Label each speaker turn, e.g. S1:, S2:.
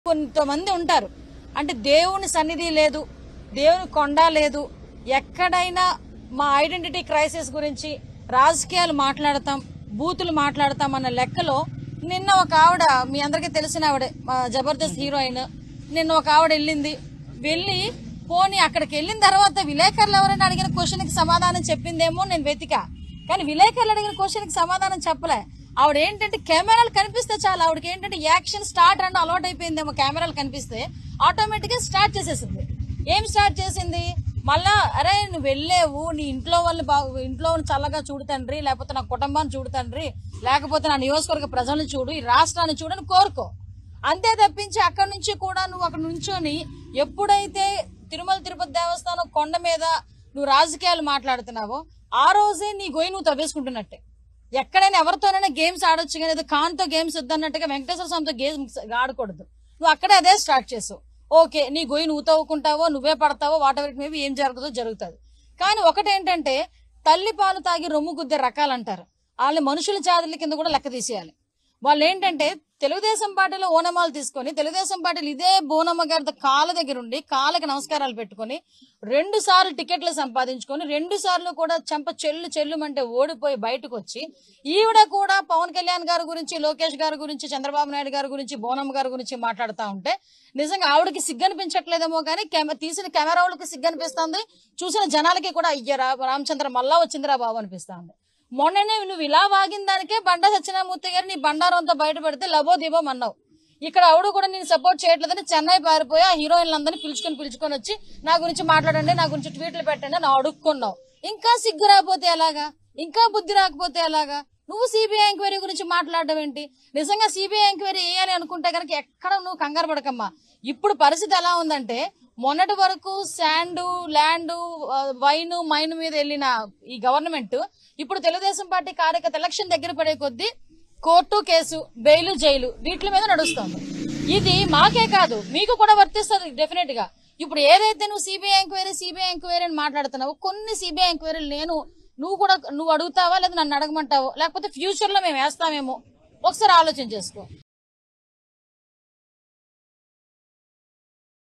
S1: కొంతమంది ఉంటారు అంటే దేవుని సన్నిధి లేదు దేవుని కొండ లేదు ఎక్కడైనా మా ఐడెంటిటీ క్రైసిస్ గురించి రాజకీయాలు మాట్లాడతాం బూతులు మాట్లాడతాం అన్న లెక్కలో నిన్న ఒక ఆవిడ మీ అందరికీ తెలిసిన ఆవిడ మా జబర్దస్త్ హీరోయిన్ నిన్న ఒక ఆవిడ వెళ్ళింది వెళ్ళి పోనీ అక్కడికి వెళ్ళిన తర్వాత విలేకరులు ఎవరైనా అడిగిన క్వశ్చన్కి సమాధానం చెప్పిందేమో నేను వెతికా కానీ విలేకరులు అడిగిన క్వశ్చన్కి సమాధానం చెప్పలే ఆవిడ ఏంటంటే కెమెరాలు కనిపిస్తే చాలు ఆవిడకి ఏంటంటే యాక్షన్ స్టార్ట్ అంటే అలవాటు అయిపోయిందేమో కెమెరాలు కనిపిస్తే ఆటోమేటిక్ గా స్టార్ట్ చేసేసింది ఏం స్టార్ట్ చేసింది మళ్ళా అరే నువ్వు వెళ్ళేవు నీ ఇంట్లో వాళ్ళని బాగు ఇంట్లో వాళ్ళని చల్లగా చూడు తండ్రి లేకపోతే నా కుటుంబాన్ని చూడు తండ్రి లేకపోతే నా నియోజకవర్గ ప్రజలను చూడు ఈ రాష్ట్రాన్ని చూడని కోరుకో అంతే తప్పించి అక్కడి నుంచి కూడా నువ్వు అక్కడ నుంచొని ఎప్పుడైతే తిరుమల తిరుపతి దేవస్థానం కొండ మీద నువ్వు రాజకీయాలు మాట్లాడుతున్నావో ఆ రోజే నీ గొయ్యి నువ్వు తవ్వేసుకుంటున్నట్టే ఎక్కడైనా ఎవరితోనైనా గేమ్స్ ఆడొచ్చు కానీ ఏదో ఖాన్తో గేమ్స్ వద్దన్నట్టుగా వెంకటేశ్వర స్వామితో గేమ్స్ ఆడకూడదు నువ్వు అక్కడే అదే స్టార్ట్ చేసావు ఓకే నీ గొయ్యి నువ్వు తవ్వుకుంటావో నువ్వే పడతావో వాట్ ఎవరికి మేబీ ఏం జరుగుతుందో జరుగుతుంది కానీ ఒకటేంటంటే తల్లి పాలు తాగి రొమ్ము గుద్దే రకాలంటారు వాళ్ళని మనుషుల జాతుల కింద కూడా లెక్క తీసేయాలి వాళ్ళు ఏంటంటే తెలుగుదేశం పార్టీలో ఓనమాలు తీసుకొని తెలుగుదేశం పార్టీలు ఇదే బోనమ్మ గారి కాళ్ళ దగ్గర ఉండి కాళ్ళకి నమస్కారాలు పెట్టుకొని రెండు సార్లు టికెట్లు సంపాదించుకొని రెండు సార్లు కూడా చెంప చెల్లు చెల్లుమంటే ఓడిపోయి బయటకు వచ్చి ఈవిడ కూడా పవన్ కళ్యాణ్ గారి గురించి లోకేష్ గారి గురించి చంద్రబాబు నాయుడు గారి గురించి బోనమ్మ గారి గురించి మాట్లాడుతూ ఉంటే నిజంగా ఆవిడకి సిగ్గనిపించట్లేదేమో కానీ కెమె తీసిన కెమెరా వాళ్ళకి సిగ్గనిపిస్తుంది చూసిన జనాలకి కూడా అయ్య రా రామచంద్ర మళ్ళా వచ్చిందిరా బాబు అనిపిస్తుంది మొన్ననే నువ్వు ఇలా వాగిన దానికే బండా సత్యనామూర్తి గారు నీ బండారంతో బయట పెడితే లబో దీపం అన్నావు ఇక్కడ ఆవిడ కూడా నేను సపోర్ట్ చేయట్లేదని చెన్నై పారిపోయి ఆ హీరోయిన్లు అందరినీ పిలుచుకొని పిలుచుకొని వచ్చి నా గురించి మాట్లాడండి నా గురించి ట్వీట్లు పెట్టండి అని అడుక్కున్నావు ఇంకా సిగ్గు రాకపోతే ఎలాగా ఇంకా బుద్ధి రాకపోతే ఎలాగా నువ్వు సిబిఐ ఎంక్వైరీ గురించి మాట్లాడడం ఏంటి నిజంగా సిబిఐ ఎంక్వైరీ వేయాలి అనుకుంటే కనుక ఎక్కడ నువ్వు కంగారు పడకమ్మా ఇప్పుడు పరిస్థితి ఎలా ఉందంటే మొన్నటి వరకు శాండ్ ల్యాండ్ వైన్ మైన్ మీద వెళ్ళిన ఈ గవర్నమెంట్ ఇప్పుడు తెలుగుదేశం పార్టీ కార్యకర్త ఎలక్షన్ దగ్గర పడే కొద్దీ కోర్టు కేసు బెయిల్ జైలు వీటి మీద నడుస్తుంది ఇది మాకే కాదు మీకు కూడా వర్తిస్తుంది డెఫినెట్ గా ఇప్పుడు ఏదైతే నువ్వు సిబిఐ ఎంక్వైరీ సిబిఐ ఎంక్వైరీ అని మాట్లాడుతున్నావు కొన్ని సిబిఐ ఎంక్వైరీలు నేను నువ్వు కూడా నువ్వు అడుగుతావా లేదా నన్ను అడగమంటావో లేకపోతే ఫ్యూచర్ లో మేము వేస్తామేమో ఒకసారి ఆలోచన చేసుకో